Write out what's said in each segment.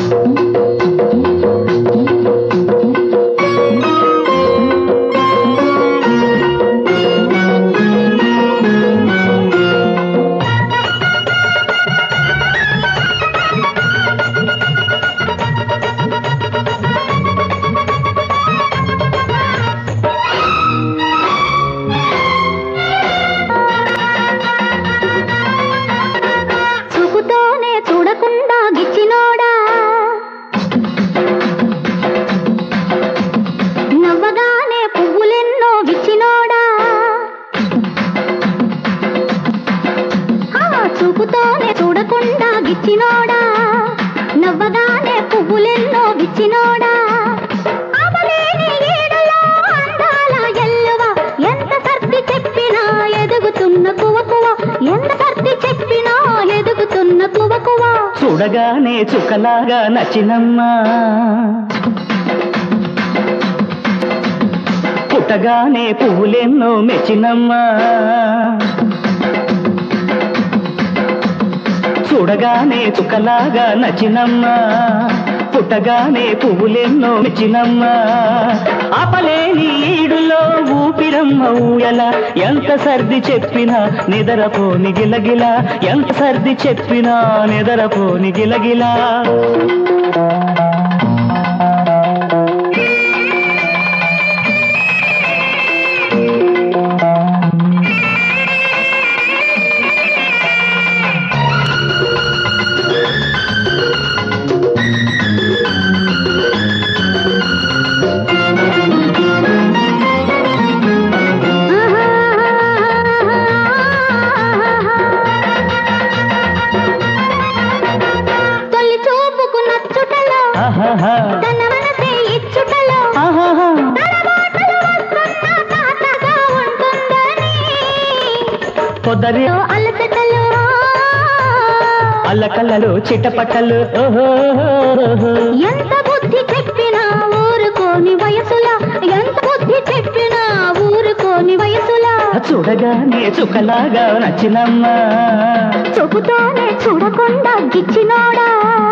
చూపుతోనే చూడకుండా గిచ్చినోడా నవ్వగానే పువ్వులెన్నో విచ్చినోడా ఆ, చూపుతోనే చూడకుండా గిచ్చినోడా నవ్వగానే పువ్వులెన్నో విచ్చినోడా ఆపలేని ఈడులో అందాల ఎల్లువ ఎంత సర్ది చెప్పినా ఎదుగుతున్న కువకువ ఎంత సర్ది చెప్పినా ఎదుగుతున్న కువకువ చూడగానే చుక్కలాగా నచ్చినమ్మా పుట్టగానే పువ్వులెన్నో మెచ్చినమ్మా చూడగానే చుక్కలాగా నచ్చినమ్మా పుట్టగానే పువ్వులెన్నో మెచ్చినమ్మా ఆపలేని ఈడులో ఊపిరమ్మ ఊయల ఎంత సర్ది చెప్పినా నిదరపోని గిలగిల ఎంత సర్ది చెప్పినా నిదరపోని గిలగిలా తొలి చూపుకు నచ్చుటలో ఆహాహా, తన మనసే ఇచ్చుటలో ఆహాహా. తన మాటలు వస్తున్న తాతగా ఉంటుందని పొదరి అలసటలో అల్లకల్లలు చిటపటలు ఓహో ఎంత బుద్ధి చెప్పినా ఊరుకోని వయసులా ఎంత బుద్ధి చెప్పినా ఊరుకోని వయసులా చూడగానే చుక్కలాగా నచ్చినమ్మా చూపుతోనే చూడకుండా గిచ్చినోడా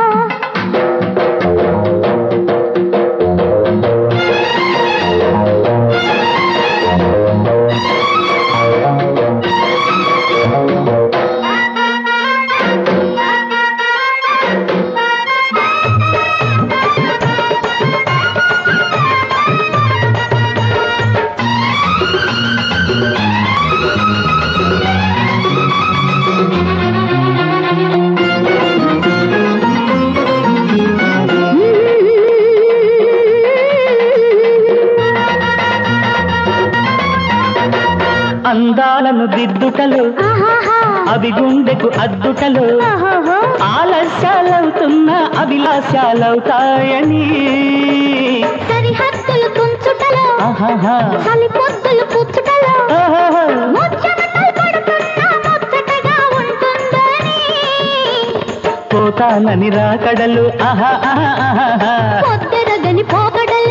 అందాలను దిద్దుటలు ఆహాహా. అవి గుండెకు అద్దుటలు ఓహోహో. ఆలస్యాలవుతున్న అభిలాషాలవుతాయని సరిహద్దులు తుంచుటలో ఆహాహా, చలి పొద్దులు పుచ్చుటలో ఆహాహా. ముచ్చమటలు పడుతున్నా ముచ్చటగా ఉంటుందని పోతానని రాకడలు ఆహా ఆహా, ఆహాహా. పొద్దెరగని పోకడలు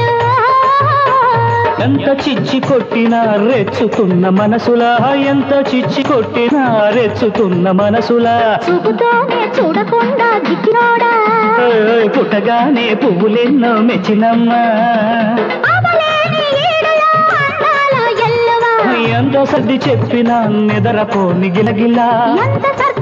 ఎంత చిచ్చి కొట్టినా రెచ్చుతున్న మనసులా ఎంత చిచ్చి కొట్టినా రెచ్చుతున్న మనసులా చూపుతోనే చూడకుండా గిట్టినోడా ఓయ్, పుట్టగానే పువ్వులెన్నో మెచ్చినమ్మా అవలేని ఈడులో అందాల ఎల్లువ ఎంత సర్ది చెప్పినా నిదరపోని గిలగిలా ఎంత సర్ది